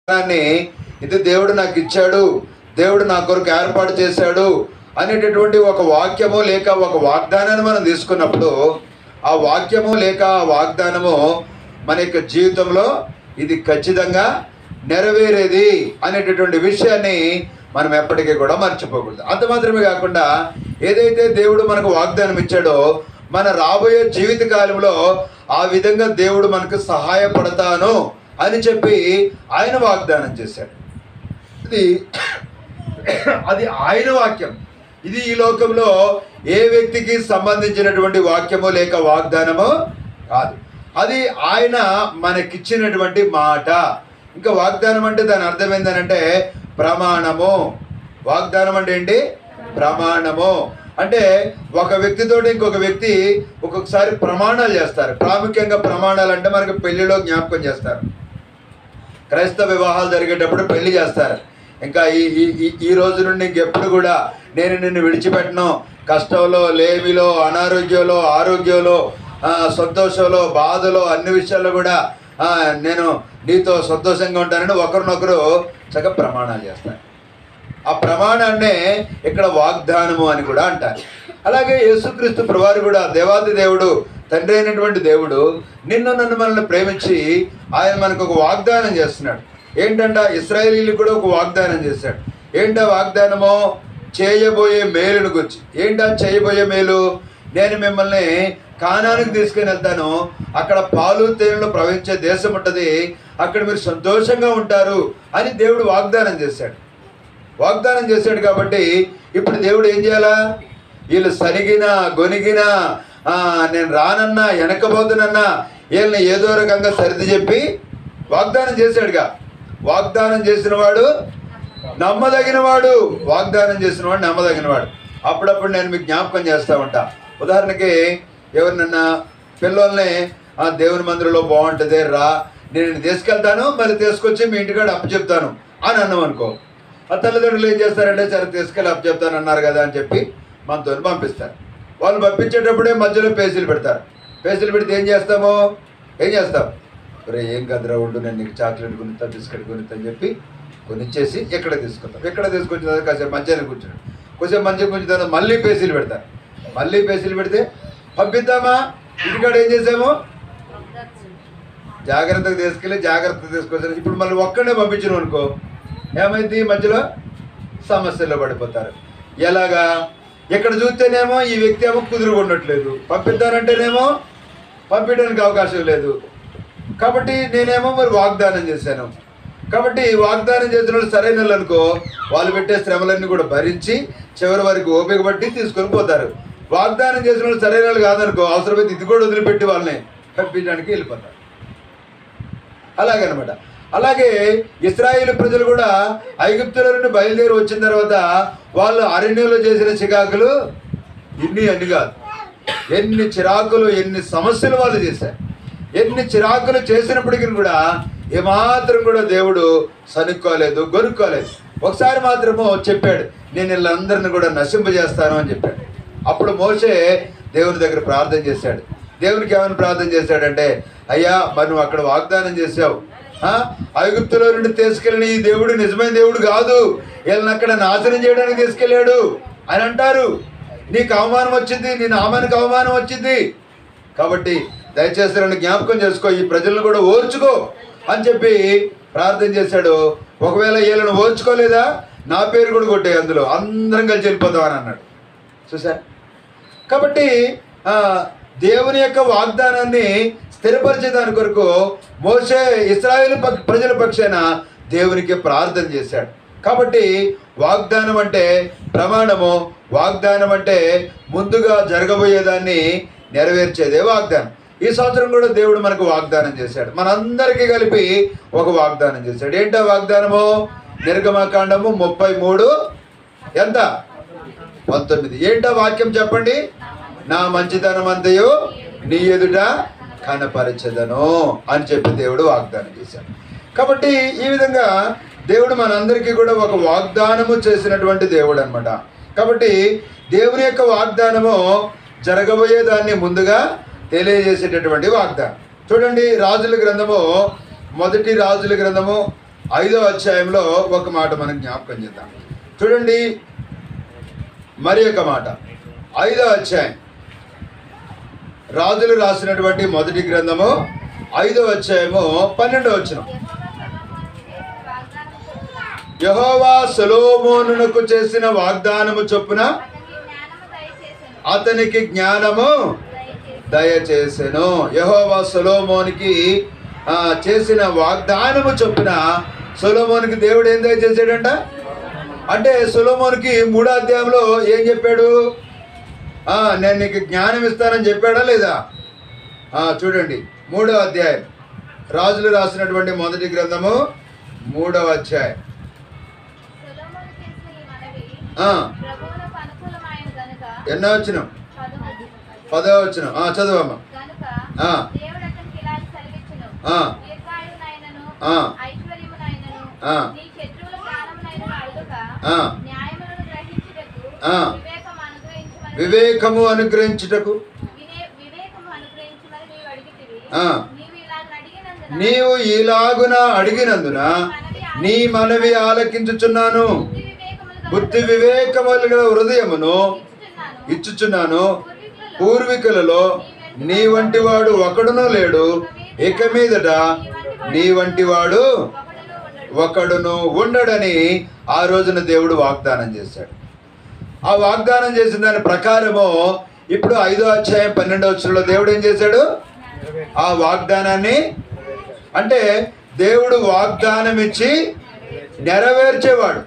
వాగ్దానాన్ని ఇది దేవుడు నాకు ఇచ్చాడు దేవుడు నా కొరకు ఏర్పాటు చేశాడు అనేటటువంటి ఒక వాక్యము లేక ఒక వాగ్దానాన్ని మనం తీసుకున్నప్పుడు ఆ వాక్యము లేక ఆ వాగ్దానము మన యొక్క జీవితంలో ఇది ఖచ్చితంగా నెరవేరేది అనేటటువంటి విషయాన్ని మనం ఎప్పటికీ కూడా మర్చిపోకూడదు అంత మాత్రమే కాకుండా ఏదైతే దేవుడు మనకు వాగ్దానం ఇచ్చాడో మన రాబోయే జీవిత కాలంలో ఆ విధంగా దేవుడు మనకు సహాయపడతాను అని చెప్పి ఆయన వాగ్దానం చేశాడు ఇది అది ఆయన వాక్యం ఇది ఈ లోకంలో ఏ వ్యక్తికి సంబంధించినటువంటి వాక్యము లేక వాగ్దానము కాదు అది ఆయన మనకిచ్చినటువంటి మాట ఇంకా వాగ్దానం అంటే దాని అర్థం ఏంటంటే ప్రమాణము వాగ్దానం అంటే ఏంటి ప్రమాణము అంటే ఒక వ్యక్తితో ఇంకొక వ్యక్తి ఒక్కొక్కసారి ప్రమాణాలు చేస్తారు ప్రాముఖ్యంగా ప్రమాణాలు అంటే మనకి పెళ్లిలో జ్ఞాపకం చేస్తారు క్రైస్తవ వివాహాలు జరిగేటప్పుడు పెళ్లి చేస్తారు ఇంకా ఈ ఈ ఈ- ఈ రోజు నుండి ఇంకెప్పుడు కూడా నేను నిన్ను విడిచిపెట్టను కష్టంలో లేమిలో అనారోగ్యంలో ఆరోగ్యంలో ఆ, సంతోషంలో బాధలో అన్ని విషయాల్లో కూడా ఆ, నేను నీతో సంతోషంగా ఉంటానని ఒకరినొకరు చక్కగా ప్రమాణాలు చేస్తారు ఆ ప్రమాణాన్నే ఇక్కడ వాగ్దానము అని కూడా అంటారు అలాగే యేసుక్రీస్తు ప్రభువారు కూడా దేవాది దేవుడు తండ్రి అయినటువంటి దేవుడు నిన్ను నన్ను మనల్ని ప్రేమించి ఆయన మనకు ఒక వాగ్దానం చేస్తున్నాడు ఏంటంట ఇస్రాయేలీలు కూడా ఒక వాగ్దానం చేశాడు ఏంటా వాగ్దానమో చేయబోయే మేలును గురించి ఏంటా చేయబోయే మేలు నేను మిమ్మల్ని కానానికి తీసుకుని వెళ్తాను అక్కడ పాలు తేనెలు ప్రవహించే దేశం ఉంటుంది అక్కడ మీరు సంతోషంగా ఉంటారు అని దేవుడు వాగ్దానం చేశాడు వాగ్దానం చేశాడు కాబట్టి ఇప్పుడు దేవుడు ఏం చేయాలా వీళ్ళు సరిగినా గొనిగినా ఆ, నేను రానన్నా వెనకపోతునన్నా వీళ్ళని ఏదో రకంగా సరిది చెప్పి వాగ్దానం చేశాడుగా వాగ్దానం చేసిన వాడు నమ్మదగిన వాడు వాగ్దానం చేసిన వాడు నమ్మదగిన వాడు అప్పుడప్పుడు నేను మీకు జ్ఞాపకం చేస్తూ ఉంటా ఉదాహరణకి ఎవరినన్నా పిల్లల్ని ఆ దేవుని మందిరంలో బాగుంటుంది రా నేను నిన్ను తీసుకెళ్తాను మరి తీసుకొచ్చి మీ ఇంటికాడ అప్పు చెప్తాను అని అన్నాం అనుకో ఆ తల్లిదండ్రులు ఏం చేస్తారంటే సరే తీసుకెళ్ళి అప్పు చెప్తాను అన్నారు కదా అని చెప్పి మనతో పంపిస్తారు వాళ్ళు పంపించేటప్పుడే మధ్యలో పేజీలు పెడతారు పేజీలు పెడితే ఏం చేస్తాము ఏం చేస్తాం రే ఏం కదరా ఉండు నేను నీకు చాక్లెట్ కొనిస్తా బిస్కెట్ కొనిస్తా అని చెప్పి కొనిచ్చేసి ఎక్కడ తీసుకుంటాం ఎక్కడ తీసుకొచ్చిన తర్వాత కాసేపు మధ్యాహ్నం కూర్చున్నాడు కొంచెం మంచిగా కూర్చున్న తర్వాత మళ్ళీ పేజీలు పెడతారు మళ్ళీ పేజీలు పెడితే పంపిద్దామా ఇంటికాడ ఏం చేసాము జాగ్రత్తగా తీసుకెళ్ళి జాగ్రత్తగా తీసుకొచ్చారు ఇప్పుడు మళ్ళీ ఒక్కడే పంపించను అనుకో ఏమైంది మధ్యలో సమస్యల్లో పడిపోతారు ఎలాగా ఇక్కడ చూస్తేనేమో ఈ వ్యక్తి ఏమో కుదురుకున్నట్లేదు పంపిద్దానంటేనేమో పంపించడానికి అవకాశం లేదు కాబట్టి నేనేమో మరి వాగ్దానం చేశాను కాబట్టి వాగ్దానం చేసిన వాళ్ళు సరైన వాళ్ళు అనుకో వాళ్ళు పెట్టే శ్రమలన్నీ కూడా భరించి చివరి వరకు ఓపిక పట్టి తీసుకొని పోతారు వాగ్దానం చేసిన వాళ్ళు సరైన వాళ్ళు కాదనుకో అవసరమైతే ఇది కూడా వదిలిపెట్టి వాళ్ళని పంపించడానికి వెళ్ళిపోతారు అలాగనమాట అలాగే ఇస్రాయేల్ ప్రజలు కూడా ఐగుప్తుల నుండి బయలుదేరి వచ్చిన తర్వాత వాళ్ళు అరణ్యంలో చేసిన చికాకులు ఇన్ని అన్ని కాదు ఎన్ని చిరాకులు ఎన్ని సమస్యలు వాళ్ళు చేశారు ఎన్ని చిరాకులు చేసినప్పటికీ కూడా ఏమాత్రం కూడా దేవుడు సనుక్కోలేదు గొనుక్కోలేదు ఒకసారి మాత్రము చెప్పాడు నేను వీళ్ళందరిని కూడా నశింపజేస్తాను అని చెప్పాడు అప్పుడు మోసే దేవుని దగ్గర ప్రార్థన చేశాడు దేవునికి ఏమైనా ప్రార్థన చేశాడంటే అయ్యా మరి నువ్వు అక్కడ వాగ్దానం చేసావు ఆ? ఐగుప్తులో నుండి తీసుకెళ్ళిన ఈ దేవుడు నిజమైన దేవుడు కాదు వీళ్ళని అక్కడ నాశనం చేయడానికి తీసుకెళ్ళాడు అని అంటారు నీకు అవమానం వచ్చింది నీ నామానికి అవమానం వచ్చింది కాబట్టి దయచేసి నన్ను జ్ఞాపకం చేసుకో ఈ ప్రజలను కూడా ఓర్చుకో అని చెప్పి ప్రార్థన చేశాడు ఒకవేళ వీళ్ళని ఓర్చుకోలేదా నా పేరు కూడా కొట్టే అందులో అందరం కలిసి వెళ్ళిపోతాం అని అన్నాడు చూసా కాబట్టి ఆ, దేవుని యొక్క వాగ్దానాన్ని స్థిరపరిచేదాని కొరకు మోసే ఇస్రాయేల్ పక్- ప్రజల పక్షాన దేవునికి ప్రార్థన చేశాడు కాబట్టి వాగ్దానం అంటే ప్రమాణము వాగ్దానం అంటే ముందుగా జరగబోయేదాన్ని నెరవేర్చేదే వాగ్దానం ఈ సంవత్సరం కూడా దేవుడు మనకు వాగ్దానం చేశాడు మనందరికీ కలిపి ఒక వాగ్దానం చేశాడు ఏంటో వాగ్దానము నిర్గమకాండము ముప్పై మూడు ఎంత పంతొమ్మిది ఏంటో వాక్యం చెప్పండి నా మంచితనం అంతయు నీ ఎదుట కనపరచదను అని చెప్పి దేవుడు వాగ్దానం చేశాడు కాబట్టి ఈ విధంగా దేవుడు మనందరికీ కూడా ఒక వాగ్దానము చేసినటువంటి దేవుడు అనమాట కాబట్టి దేవుని యొక్క వాగ్దానము జరగబోయే దాన్ని ముందుగా తెలియజేసేటటువంటి వాగ్దానం చూడండి రాజుల గ్రంథము మొదటి రాజుల గ్రంథము ఐదో అధ్యాయంలో ఒక మాట మనం జ్ఞాపకం చేద్దాం చూడండి మరి ఒక మాట ఐదో అధ్యాయం రాజులు రాసినటువంటి మొదటి గ్రంథము ఐదో అధ్యాయము పన్నెండో వచనం యహోవా సొలోమోనునకు చేసిన వాగ్దానము చొప్పున అతనికి జ్ఞానము దయచేసెను యహోవా సొలోమోనికి ఆ, చేసిన వాగ్దానము చొప్పున సొలోమోనికి దేవుడు ఏం దయచేసాడంట అంటే సొలోమోనికి మూడో అధ్యాయంలో ఏం చెప్పాడు ఆ, నేను నీకు జ్ఞానం ఇస్తానని చెప్పాడా లేదా ఆ, చూడండి మూడో అధ్యాయం రాజులు రాసినటువంటి మొదటి గ్రంథము మూడవ అధ్యాయం ఆ, ఎన్నో వచ్చిన పదో వచ్చిన చదువమ్మ ఆ. ఆ. ఆ. ఆ. ఆ. ఆ. వివేకము అనుగ్రహించుటకు ఆ. నీవు ఇలాగున అడిగినందున నీ మనవి ఆలకించుచున్నాను బుద్ధి వివేకములు గల హృదయమును ఇచ్చుచున్నాను పూర్వీకులలో నీ వంటి వాడు ఒకడును లేడు ఇక మీదట నీ వంటి వాడు ఒకడును ఉండడని ఆ రోజున దేవుడు వాగ్దానం చేశాడు ఆ వాగ్దానం చేసిన దాని ప్రకారము ఇప్పుడు ఐదో అధ్యాయం పన్నెండో వచ్చంలో దేవుడు ఏం చేశాడు ఆ వాగ్దానాన్ని అంటే దేవుడు వాగ్దానం ఇచ్చి నెరవేర్చేవాడు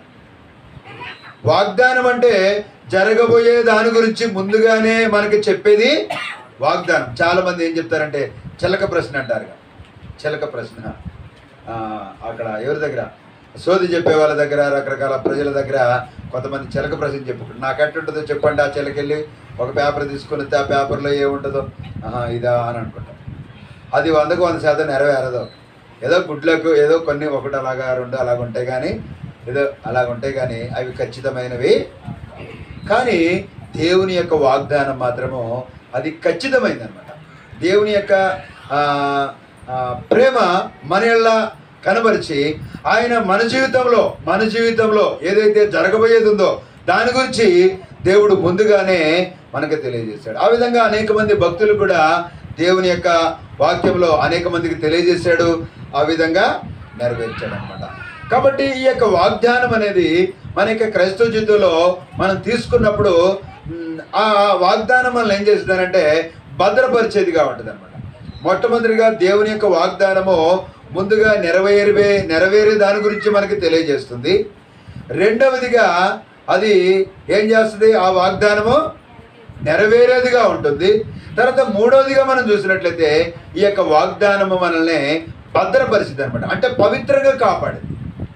వాగ్దానం అంటే జరగబోయే దాని గురించి ముందుగానే మనకి చెప్పేది వాగ్దానం చాలా మంది ఏం చెప్తారంటే చిలక ప్రశ్న అంటారు చిలక ప్రశ్న ఆ, అక్కడ ఎవరి దగ్గర సోది చెప్పే వాళ్ళ దగ్గర రకరకాల ప్రజల దగ్గర కొంతమంది చిలక ప్రశ్న చెప్పుకుంటారు నాకు ఎట్టుంటుందో చెప్పండి ఆ చిలకెళ్ళి ఒక పేపర్ తీసుకుని వస్తే ఆ పేపర్లో ఏముంటుందో ఆహా ఇదా అని అనుకుంటాం అది వందకు వంద శాతం నెరవేరదు ఏదో గుడ్లకు ఏదో కొన్ని ఒకటి అలాగా రెండు అలాగ ఉంటాయి కానీ ఏదో అలాగ ఉంటాయి కానీ అవి ఖచ్చితమైనవి కానీ దేవుని యొక్క వాగ్దానం మాత్రము అది ఖచ్చితమైందనమాట దేవుని యొక్క ఆ, ఆ, ప్రేమ మన యెడల కనబరిచి ఆయన మన జీవితంలో మన జీవితంలో ఏదైతే జరగబోయేది ఉందో దాని గురించి దేవుడు ముందుగానే మనకు తెలియజేశాడు ఆ విధంగా అనేక మంది భక్తులు కూడా దేవుని యొక్క వాక్యంలో అనేక మందికి తెలియజేశాడు ఆ విధంగా నెరవేర్చాడు అనమాట కాబట్టి ఈ యొక్క వాగ్దానం అనేది మన యొక్క క్రైస్తవ జీవితంలో మనం తీసుకున్నప్పుడు మ్, ఆ వాగ్దానం మనల్ని ఏం చేస్తుందంటే భద్రపరిచేదిగా ఉంటుంది అనమాట మొట్టమొదటిగా దేవుని యొక్క వాగ్దానము ముందుగా నెరవేరే నెరవేరే దాని గురించి మనకి తెలియజేస్తుంది రెండవదిగా అది ఏం చేస్తుంది ఆ వాగ్దానము నెరవేరేదిగా ఉంటుంది తర్వాత మూడవదిగా మనం చూసినట్లయితే ఈ యొక్క వాగ్దానము మనల్ని భద్రపరిచింది అనమాట అంటే పవిత్రంగా కాపాడింది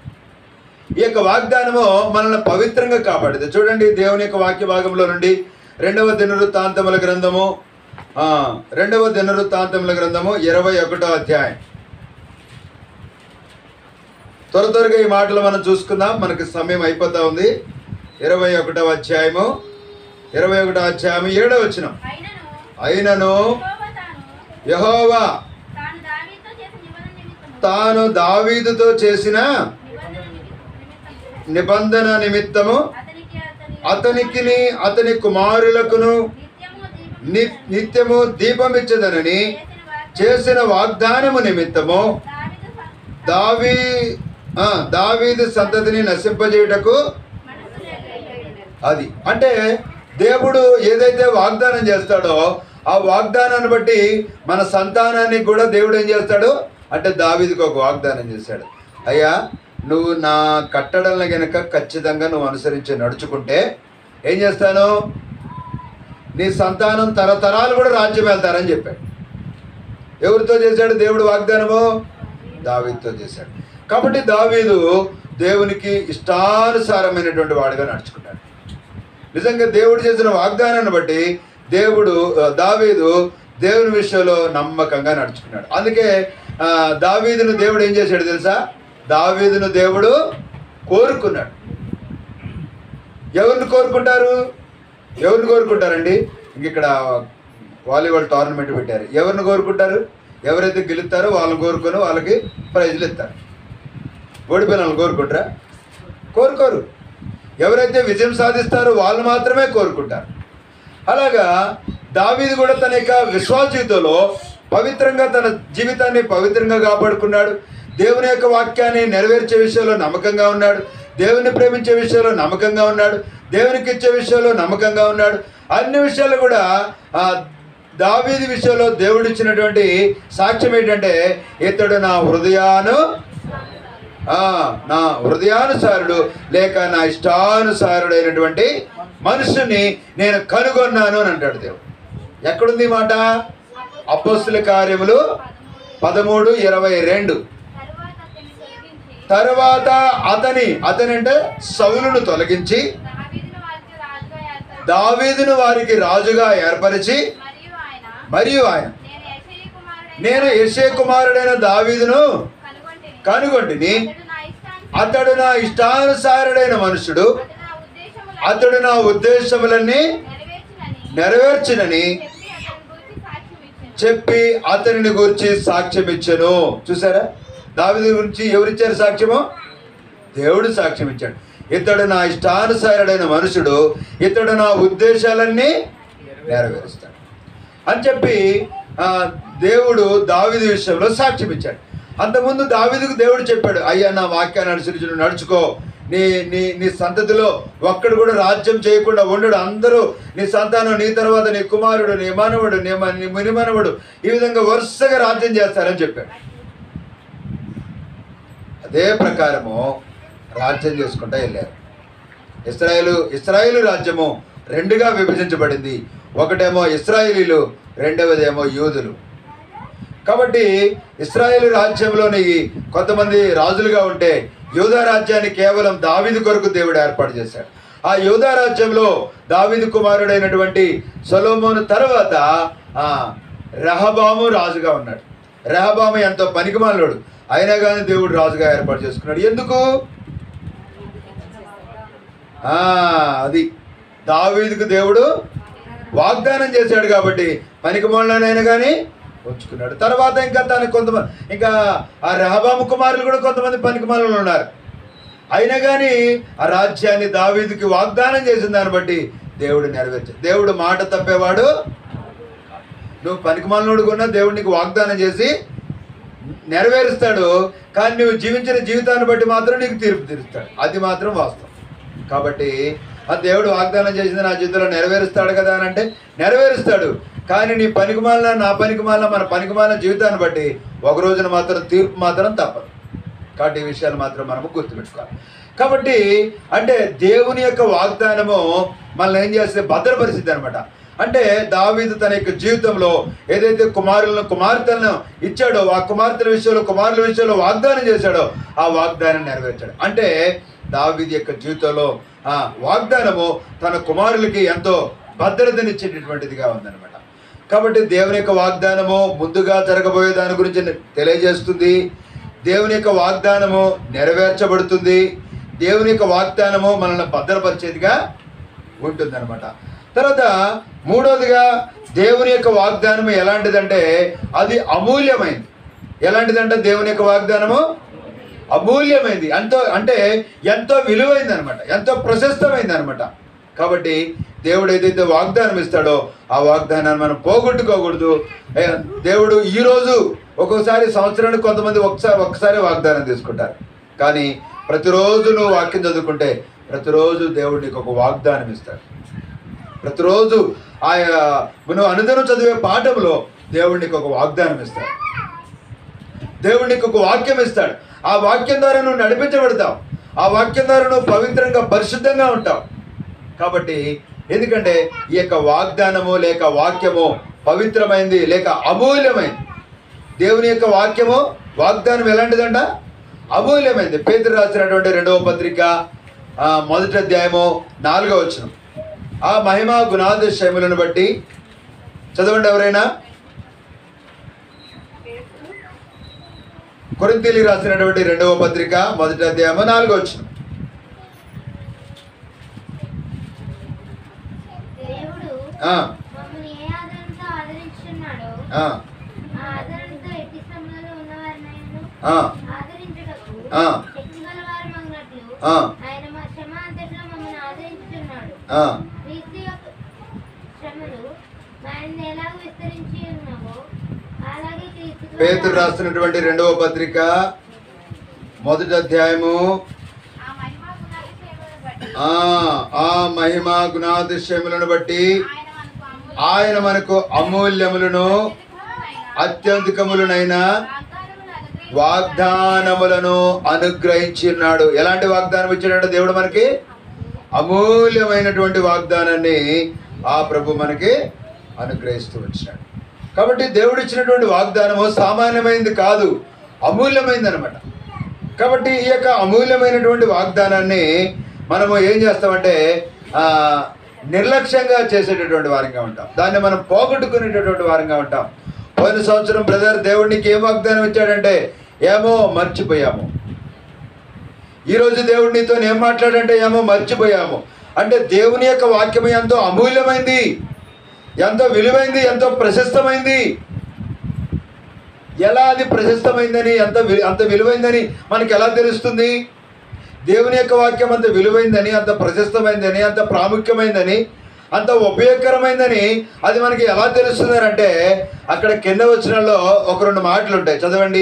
ఈ యొక్క వాగ్దానము మనల్ని పవిత్రంగా కాపాడింది చూడండి దేవుని యొక్క వాక్య భాగంలో నుండి రెండవ దినవృత్తాంతముల గ్రంథము ఆ, రెండవ దినవృత్తాంతముల గ్రంథము ఇరవై ఒకటో అధ్యాయం త్వర త్వరగా ఈ మాటలు మనం చూసుకుందాం మనకి సమయం అయిపోతా ఉంది ఇరవై ఒకటో అధ్యాయము ఇరవై ఒకటో అధ్యాయం ఏడో వచ్చిన అయినను యహోవా తాను దావీదుతో చేసిన నిబంధన నిమిత్తము అతనికి అతని కుమారులకును ని- నిత్యము దీపమిచ్చదనని చేసిన వాగ్దానము నిమిత్తము దావీ ఆ, దావీదు సంతతిని నశింపజేయుటకు అది అంటే దేవుడు ఏదైతే వాగ్దానం చేస్తాడో ఆ వాగ్దానాన్ని బట్టి మన సంతానానికి కూడా దేవుడు ఏం చేస్తాడు అంటే దావీదుకు ఒక వాగ్దానం చేశాడు అయ్యా నువ్వు నా కట్టడలను గనక ఖచ్చితంగా నువ్వు అనుసరించి నడుచుకుంటే ఏం చేస్తాను నీ సంతానం తరతరాలు కూడా రాజ్యం వెళ్తారని చెప్పాడు ఎవరితో చేశాడు దేవుడు వాగ్దానము దావీదుతో చేశాడు కాబట్టి దావీదు దేవునికి ఇష్టానుసారమైనటువంటి వాడుగా నడుచుకున్నాడు నిజంగా దేవుడు చేసిన వాగ్దానాన్ని బట్టి దేవుడు ఆ, దావీదు దేవుని విషయంలో నమ్మకంగా నడుచుకున్నాడు అందుకే ఆ, దావీదును దేవుడు ఏం చేశాడు తెలుసా దావీదును దేవుడు కోరుకున్నాడు ఎవరిని కోరుకుంటారు ఎవరిని కోరుకుంటారండి ఇంక ఇక్కడ వాలీబాల్ టోర్నమెంట్ పెట్టారు ఎవరిని కోరుకుంటారు ఎవరైతే గెలుస్తారో వాళ్ళని కోరుకొని వాళ్ళకి ప్రైజులు ఇస్తారు ఓడిపోయిన కోరుకుంటారా కోరుకోరు ఎవరైతే విజయం సాధిస్తారో వాళ్ళు మాత్రమే కోరుకుంటారు అలాగా దావీదు కూడా తన యొక్క విశ్వాస జీవితంలో పవిత్రంగా తన జీవితాన్ని పవిత్రంగా కాపాడుకున్నాడు దేవుని యొక్క వాక్యాన్ని నెరవేర్చే విషయంలో నమ్మకంగా ఉన్నాడు దేవుని ప్రేమించే విషయంలో నమ్మకంగా ఉన్నాడు దేవునికి ఇచ్చే విషయంలో నమ్మకంగా ఉన్నాడు అన్ని విషయాలు కూడా ఆ, దావీది విషయంలో దేవుడు ఇచ్చినటువంటి సాక్ష్యం ఏంటంటే ఇతడు నా హృదయాను ఆ, నా హృదయానుసారుడు లేక నా ఇష్టానుసారుడైనటువంటి మనుషుని నేను కనుగొన్నాను అని అంటాడు దేవుడు ఎక్కడుంది ఈ మాట అపోస్తుల కార్యములు పదమూడు ఇరవై రెండు తరువాత అతన్ని తర్వాత అతని తొలగించి అతని అంటే సౌలును తొలగించి దావీదును వారికి రాజుగా దావీదును వారికి రాజుగా ఏర్పరిచి ఏర్పరచి మరియు ఆయన మరియు ఆయన నేను యెషయి నేను యెషే కుమారుడైన కుమారుడైన దావీదును కనుగొంటిని కనుగొంటిని అతడు నా అతడు నా ఇష్టానుసారం ఇష్టానుసారుడైన మనుషుడు అతడు నా అతడు నా ఉద్దేశములను ఉద్దేశములన్నీ నెరవేర్చునని నెరవేర్చునని చెప్పి అతని చెప్పి అతనిని గురించి గురించి సాక్ష్యం ఇచ్చాను సాక్ష్యం ఇచ్చాను చూసారా దావిది గురించి ఎవరిచ్చారు సాక్ష్యము దేవుడు సాక్ష్యం ఇచ్చాడు ఇతడు నా ఇష్టానుసారుడైన మనుషుడు ఇతడు నా ఉద్దేశాలన్నీ నెరవేరుస్తాడు అని చెప్పి ఆ, దేవుడు దావిది విషయంలో సాక్ష్యం ఇచ్చాడు అంతకుముందు దావిదికు దేవుడు చెప్పాడు అయ్యా నా వాక్యాన్ని అనుసరించి నువ్వు నడుచుకో నీ నీ నీ సంతతిలో ఒక్కడు కూడా రాజ్యం చేయకుండా ఉండడు అందరూ నీ సంతానం నీ తర్వాత నీ కుమారుడు నీ మనవడు నీ మ- నీ మునిమనవడు ఈ విధంగా వరుసగా రాజ్యం చేస్తారని చెప్పాడు అదే ప్రకారము రాజ్యం చేసుకుంటా వెళ్ళారు ఇస్రాయేలు ఇస్రాయేలు రాజ్యము రెండుగా విభజించబడింది ఒకటేమో ఇస్రాయేలీలు రెండవదేమో యూదులు కాబట్టి ఇస్రాయేల్ రాజ్యంలోని కొంతమంది రాజులుగా ఉంటే యూదా రాజ్యాన్ని కేవలం దావీదు కొరకు దేవుడు ఏర్పాటు చేశాడు ఆ యూదా రాజ్యంలో దావీదు కుమారుడైనటువంటి సొలోమోను తర్వాత ఆ రెహబాము రాజుగా ఉన్నాడు రెహబాము ఎంతో పనికిమాలోడు అయినా కానీ దేవుడు రాజుగా ఏర్పాటు చేసుకున్నాడు ఎందుకు ఆ, అది దావీదుకు దేవుడు వాగ్దానం చేశాడు కాబట్టి పనికిమాలనైనా కానీ ఉంచుకున్నాడు తర్వాత ఇంకా తన కొంతమంది ఇంకా ఆ రెహబాము కుమారులు కూడా కొంతమంది పనికిమాలను ఉన్నారు అయినా కానీ ఆ రాజ్యాన్ని దావీదుకి వాగ్దానం చేసిన దాన్ని బట్టి దేవుడు నెరవేర్చాడు దేవుడు మాట తప్పేవాడు నువ్వు పనికిమాలనుడు కూడా దేవుడు నీకు వాగ్దానం చేసి నెరవేరుస్తాడు కానీ నువ్వు జీవించిన జీవితాన్ని బట్టి మాత్రం నీకు తీర్పు తీరుస్తాడు అది మాత్రం వాస్తవం కాబట్టి ఆ దేవుడు వాగ్దానం చేసింది నా జీవితంలో నెరవేరుస్తాడు కదా అని అంటే నెరవేరుస్తాడు కానీ నీ పనికిమాలిన నా పనికిమాలిన మన పనికిమాలిన జీవితాన్ని బట్టి ఒక రోజున మాత్రం తీర్పు మాత్రం తప్పదు కాబట్టి ఈ విషయాలు మాత్రం మనము గుర్తుపెట్టుకోవాలి కాబట్టి అంటే దేవుని యొక్క వాగ్దానము మనల్ని ఏం చేస్తే భద్రపరిచింది అనమాట అంటే దావీదు తన యొక్క జీవితంలో ఏదైతే కుమారులను కుమార్తెలను ఇచ్చాడో ఆ కుమార్తెల విషయంలో కుమారుల విషయంలో వాగ్దానం చేశాడో ఆ వాగ్దానం నెరవేర్చాడు అంటే దావీదు యొక్క జీవితంలో ఆ వాగ్దానము తన కుమారులకి ఎంతో భద్రతనిచ్చేటటువంటిదిగా ఉందన్నమాట కాబట్టి దేవుని యొక్క వాగ్దానము ముందుగా జరగబోయే దాని గురించి తెలియజేస్తుంది దేవుని యొక్క వాగ్దానము నెరవేర్చబడుతుంది దేవుని యొక్క వాగ్దానము మనల్ని భద్రపరిచేదిగా ఉంటుందన్నమాట తర్వాత మూడవదిగా దేవుని యొక్క వాగ్దానము ఎలాంటిదంటే అది అమూల్యమైంది ఎలాంటిదంటే దేవుని యొక్క వాగ్దానము అమూల్యమైంది ఎంతో అంటే ఎంతో విలువైంది అనమాట ఎంతో ప్రశస్తమైంది అనమాట కాబట్టి దేవుడు ఏదైతే వాగ్దానం ఇస్తాడో ఆ వాగ్దానాన్ని మనం పోగొట్టుకోకూడదు ఏ, దేవుడు ఈరోజు ఒక్కొక్కసారి సంవత్సరానికి కొంతమంది ఒకసారి ఒక్కసారి వాగ్దానం తీసుకుంటారు కానీ ప్రతిరోజు నువ్వు వాక్యం చదువుకుంటే ప్రతిరోజు దేవుడు నీకు ఒక వాగ్దానం ఇస్తాడు ప్రతిరోజు ఆయా నువ్వు అనుదినం చదివే పాఠంలో దేవుడు నీకు ఒక వాగ్దానం ఇస్తాడు దేవుడు నీకు ఒక వాక్యం ఇస్తాడు ఆ వాక్యం ద్వారా నువ్వు నడిపించబడతావు ఆ వాక్యం ద్వారా నువ్వు పవిత్రంగా పరిశుద్ధంగా ఉంటావు కాబట్టి ఎందుకంటే ఈ యొక్క వాగ్దానము లేక వాక్యము పవిత్రమైంది లేక అమూల్యమైంది దేవుని యొక్క వాక్యము వాగ్దానం ఎలాంటిదంట అమూల్యమైంది పేతురు రాసినటువంటి రెండవ పత్రిక ఆ, మొదటి అధ్యాయము నాలుగో వచనం ఆ మహిమ గుణాదిశయములను బట్టి చదవండి ఎవరైనా కొరింతీలి రాసినటువంటి రెండవ పత్రిక మొదటి అధ్యాయము నాలుగో వచనం దేవుడు ఆ, మమ్మల్ని ఏ ఆదరణతో ఆదరించున్నాడో ఆ, ఆ ఆదరణతో ఎట్టి శ్రమలలో ఉన్నవారినైనా ఆ, ఆదరించుటకు ఆ. శక్తి ఆ, ఆయన మా శ్రమ అంతట్లో మమ్మల్ని ఆదరించుతున్నాడు ఆ, క్రీస్తు యొక్క శ్రమలు ఆయన ఎలాగ విస్తరించి ఉన్నామో అలాగే క్రీస్తు ద్వారా పేతురు రాస్తున్నటువంటి రెండవ పత్రిక మొదటి అధ్యాయము ఆ మహిమా గుణాతిశయములను బట్టి ఆ ఆ మహిమ గుణాతిశయములను బట్టి ఆయన మనకు ఆయన మనకు అమూల్యమైన అమూల్యములను అత్యంతికములనైన వాగ్దానములను వాగ్దానములను అనుగ్రహించి అనుగ్రహించినాడు ఎలాంటి వాగ్దానం ఇచ్చాడంటే దేవుడు మనకి అమూల్యమైనటువంటి వాగ్దానాన్ని ఆ ప్రభు మనకి అనుగ్రహిస్తూ వచ్చినాడు కాబట్టి దేవుడు ఇచ్చినటువంటి వాగ్దానము సామాన్యమైనది కాదు అమూల్యమైనది అనమాట కాబట్టి ఈ యొక్క అమూల్యమైనటువంటి వాగ్దానాన్ని మనము ఏం చేస్తామంటే ఆ, నిర్లక్ష్యంగా చేసేటటువంటి వారంగా ఉంటాం దాన్ని మనం పోగొట్టుకునేటటువంటి వారంగా ఉంటాం పోయిన సంవత్సరం బ్రదర్ దేవుడికి ఏం వాగ్దానం ఇచ్చాడంటే ఏమో మర్చిపోయాము ఈరోజు దేవుడు నీతో ఏం మాట్లాడంటే ఏమో మర్చిపోయాము అంటే దేవుని యొక్క వాక్యం ఎంతో అమూల్యమైంది ఎంతో విలువైంది ఎంతో ప్రశస్తమైంది ఎలా అది ప్రశస్తమైందని ఎంత వి- అంత విలువైందని మనకి ఎలా తెలుస్తుంది దేవుని యొక్క వాక్యం అంత విలువైందని అంత ప్రశస్తమైందని అంత ప్రాముఖ్యమైందని అంత ఉపయోగకరమైందని అది మనకి ఎలా తెలుస్తుంది అంటే అక్కడ కింద వచ్చినలో ఒక రెండు మాటలు ఉంటాయి చదవండి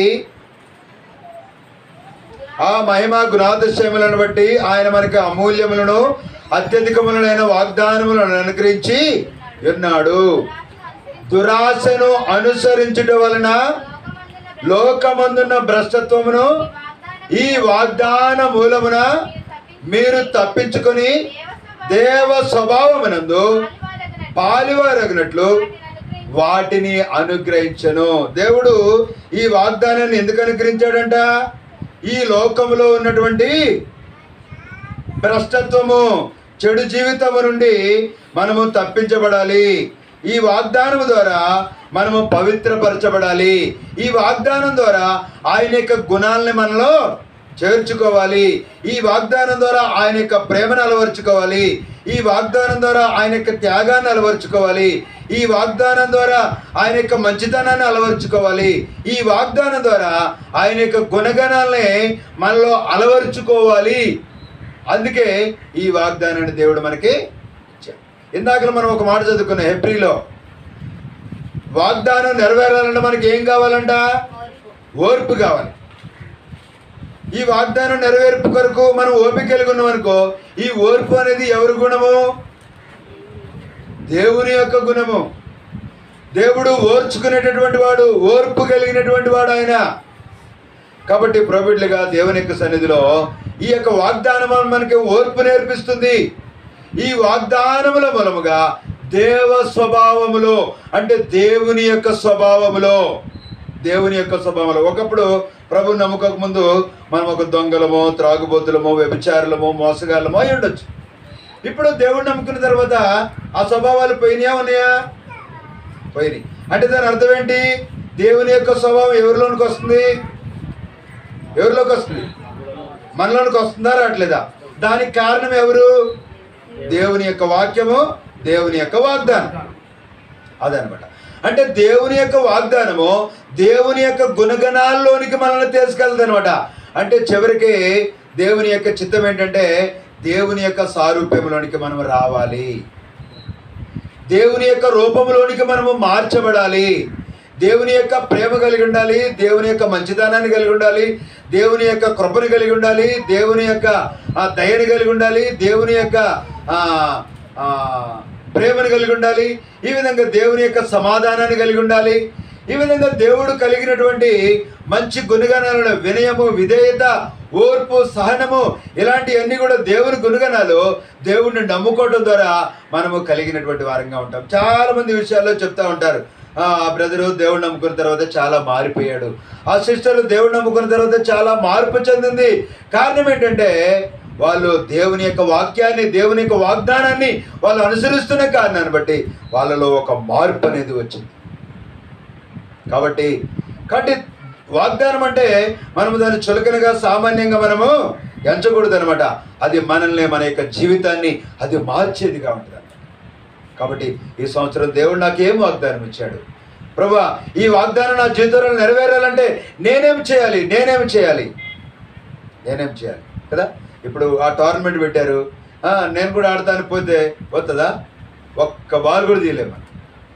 ఆ మహిమ గుణాతిశయములను బట్టి ఆయన మనకి అమూల్యములను అత్యధికములైన వాగ్దానములను అనుగ్రహించి ఉన్నాడు దురాశను అనుసరించుట వలన లోకమందున్న భ్రష్టత్వమును ఈ వాగ్దాన మూలమున మీరు తప్పించుకొని దేవ స్వభావమునందు పాలివారగినట్లు వాటిని అనుగ్రహించను దేవుడు ఈ వాగ్దానాన్ని ఎందుకు అనుగ్రహించాడంట ఈ లోకములో ఉన్నటువంటి భ్రష్టత్వము చెడు జీవితము నుండి మనము తప్పించబడాలి ఈ వాగ్దానం ద్వారా మనము పవిత్రపరచబడాలి ఈ వాగ్దానం ద్వారా ఆయన యొక్క గుణాలని మనలో చేర్చుకోవాలి ఈ వాగ్దానం ద్వారా ఆయన యొక్క ప్రేమను అలవరుచుకోవాలి ఈ వాగ్దానం ద్వారా ఆయన యొక్క త్యాగాన్ని అలవరుచుకోవాలి ఈ వాగ్దానం ద్వారా ఆయన యొక్క మంచితనాన్ని అలవరుచుకోవాలి ఈ వాగ్దానం ద్వారా ఆయన యొక్క గుణగణాలని మనలో అలవరుచుకోవాలి అందుకే ఈ వాగ్దానాన్ని దేవుడు మనకి ఇచ్చాడు ఇందాక మనం ఒక మాట చదువుకున్నాం హెబ్రిలో వాగ్దానం నెరవేరాలంటే మనకి ఏం కావాలంట ఓర్పు కావాలి ఈ వాగ్దానం నెరవేర్పు కొరకు మనం ఓపిక కలిగి ఉన్నాం అనుకో ఈ ఓర్పు అనేది ఎవరి గుణము దేవుని యొక్క గుణము దేవుడు ఓర్చుకునేటటువంటి వాడు ఓర్పు కలిగినటువంటి వాడు ఆయన కాబట్టి ప్రభుత్లుగా దేవుని యొక్క సన్నిధిలో ఈ యొక్క వాగ్దానం మనకి ఓర్పు నేర్పిస్తుంది ఈ వాగ్దానముల మూలముగా దేవ స్వభావములో అంటే దేవుని యొక్క స్వభావములో దేవుని యొక్క స్వభావంలో ఒకప్పుడు ప్రభు నమ్మకం ముందు మనం ఒక దొంగలమో త్రాగుబోతులమో వ్యభిచారులమో మోసగాళ్ళమో అయి ఉండొచ్చు ఇప్పుడు దేవుడు నమ్ముకున్న తర్వాత ఆ స్వభావాలు పోయినాయా ఉన్నాయా పోయినాయి అంటే దాని అర్థం ఏంటి దేవుని యొక్క స్వభావం ఎవరిలోనికి వస్తుంది ఎవరిలోకి వస్తుంది మనలోనికి వస్తుందా రావట్లేదా దానికి కారణం ఎవరు దేవుని యొక్క వాక్యము దేవుని యొక్క వాగ్దానం అదనమాట అంటే దేవుని యొక్క వాగ్దానము దేవుని యొక్క గుణగణాల్లోనికి మనల్ని తీసుకెళ్తుంది అనమాట అంటే చివరికి దేవుని యొక్క చిత్తం ఏంటంటే దేవుని యొక్క సారూప్యంలోనికి మనం రావాలి దేవుని యొక్క రూపంలోనికి మనము మార్చబడాలి దేవుని యొక్క ప్రేమ కలిగి ఉండాలి దేవుని యొక్క మంచితనాన్ని కలిగి ఉండాలి దేవుని యొక్క కృపను కలిగి ఉండాలి దేవుని యొక్క ఆ దయని కలిగి ఉండాలి దేవుని యొక్క ఆ, ఆ, ప్రేమను కలిగి ఉండాలి ఈ విధంగా దేవుని యొక్క సమాధానాన్ని కలిగి ఉండాలి ఈ విధంగా దేవుడు కలిగినటువంటి మంచి గుణగణాలను వినయము విధేయత ఓర్పు సహనము ఇలాంటివన్నీ కూడా దేవుని గుణగణాలు దేవుడిని నమ్ముకోవడం ద్వారా మనము కలిగినటువంటి వారంగా ఉంటాం చాలా మంది విషయాల్లో చెప్తా ఉంటారు ఆ బ్రదరు దేవుడు నమ్ముకున్న తర్వాత చాలా మారిపోయాడు ఆ సిస్టర్ దేవుడు నమ్ముకున్న తర్వాత చాలా మార్పు చెందింది కారణం ఏంటంటే వాళ్ళు దేవుని యొక్క వాక్యాన్ని దేవుని యొక్క వాగ్దానాన్ని వాళ్ళు అనుసరిస్తున్న కారణాన్ని బట్టి వాళ్ళలో ఒక మార్పు అనేది వచ్చింది కాబట్టి కాబట్టి వాగ్దానం అంటే మనము దాన్ని చులకనగా సామాన్యంగా మనము ఎంచకూడదు అనమాట అది మనల్ని మన యొక్క జీవితాన్ని అది మార్చేదిగా ఉంటుంది కాబట్టి ఈ సంవత్సరం దేవుడు నాకు ఏం వాగ్దానం ఇచ్చాడు ప్రభా ఈ వాగ్దానం నా జీవితంలో నెరవేరాలంటే నేనేం చేయాలి నేనేం చేయాలి నేనేం చేయాలి కదా ఇప్పుడు ఆ టోర్నమెంట్ పెట్టారు ఆ, నేను కూడా ఆడతాను పోతే వస్తుందా ఒక్క బాల్ కూడా తీయలేము మనం.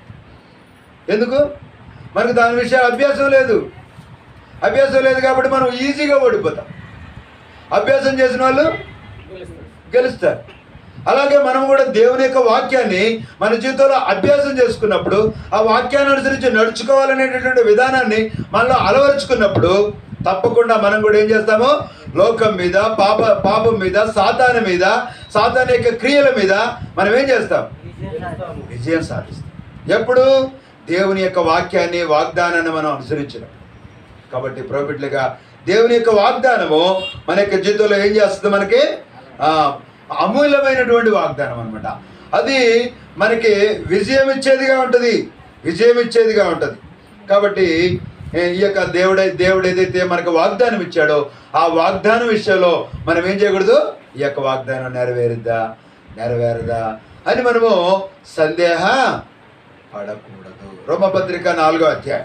ఎందుకు మనకు దాని విషయం అభ్యాసం లేదు అభ్యాసం లేదు కాబట్టి మనం ఈజీగా ఓడిపోతాం అభ్యాసం చేసిన వాళ్ళు గెలుస్తారు అలాగే మనం కూడా దేవుని యొక్క వాక్యాన్ని మన జీవితంలో అభ్యాసం చేసుకున్నప్పుడు ఆ వాక్యాన్ని అనుసరించి నడుచుకోవాలనేటటువంటి విధానాన్ని మనలో అలవరుచుకున్నప్పుడు తప్పకుండా మనం కూడా ఏం చేస్తాము లోకం మీద పాప పాపం మీద సాతాన మీద సాతాన యొక్క క్రియల మీద మనం ఏం చేస్తాం విజయం సాధిస్తాం ఎప్పుడు దేవుని యొక్క వాక్యాన్ని వాగ్దానాన్ని మనం అనుసరించినాం కాబట్టి ప్రోఫిట్లుగా దేవుని యొక్క వాగ్దానము మన యొక్క జీవితంలో ఏం చేస్తుంది మనకి ఆ, అమూల్యమైనటువంటి వాగ్దానం అనమాట అది మనకి విజయం ఇచ్చేదిగా ఉంటుంది విజయం ఇచ్చేదిగా ఉంటుంది కాబట్టి ఏ, ఈ యొక్క దేవుడై దేవుడు ఏదైతే మనకు వాగ్దానం ఇచ్చాడో ఆ వాగ్దానం విషయంలో మనం ఏం చేయకూడదు ఈ యొక్క వాగ్దానం నెరవేరుద్దా నెరవేరదా అని మనము సందేహ పడకూడదు రోమపత్రిక నాలుగో అధ్యాయం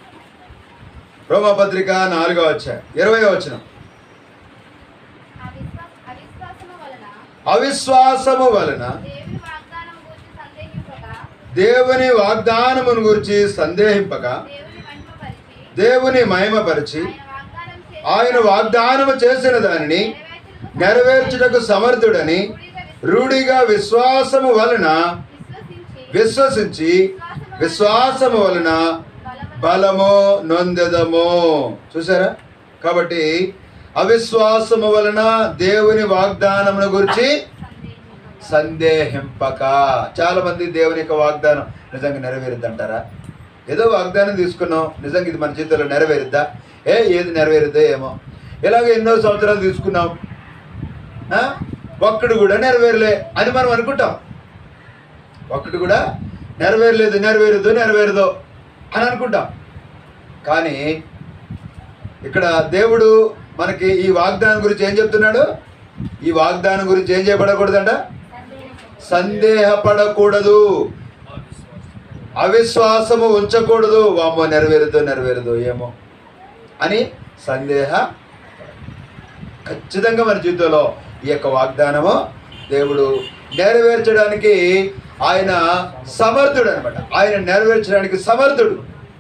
రోమపత్రిక నాలుగో అధ్యాయం ఇరవై వచనం అవిశ్వా- అవిశ్వాసము వలన అవిశ్వాసము వలన దేవుని వాగ్దానం గురించి సందేహింపక దేవుని వాగ్దానమును గురించి సందేహింపక దేవుని మహిమపరిచి దేవుని మహిమపరిచి ఆయన వాగ్దానం చేసిన ఆయన వాగ్దానము చేసిన దానిని నెరవేర్చుటకు నెరవేర్చుటకు సమర్థుడని రూఢిగా విశ్వాసము వలన విశ్వసించి విశ్వసించి విశ్వాసము వలన బలము నొందెదము చూసారా కాబట్టి అవిశ్వాసము వలన దేవుని వాగ్దానమును గురించి సందేహింపక సందేహింపక చాలా మంది దేవుని యొక్క వాగ్దానం నిజంగా నెరవేరుద్దంటారా ఏదో వాగ్దానం తీసుకున్నాం నిజంగా ఇది మన జీవితంలో నెరవేరుద్దా ఏ ఏది నెరవేరుద్దో ఏమో ఇలాగ ఎన్నో సంవత్సరాలు తీసుకున్నాం ఆ? ఒక్కడు కూడా నెరవేరలే అని మనం అనుకుంటాం ఒక్కడు కూడా నెరవేరలేదు నెరవేరుదో నెరవేరుదో అని అనుకుంటాం కానీ ఇక్కడ దేవుడు మనకి ఈ వాగ్దానం గురించి ఏం చెప్తున్నాడు ఈ వాగ్దానం గురించి ఏం చేయబడకూడదంట సందేహపడకూడదు అవిశ్వాసము ఉంచకూడదు వామ్మో నెరవేరుదో నెరవేరుదో ఏమో అని సందేహ ఖచ్చితంగా మన జీవితంలో ఈ యొక్క వాగ్దానము దేవుడు నెరవేర్చడానికి ఆయన సమర్థుడు అనమాట ఆయన నెరవేర్చడానికి సమర్థుడు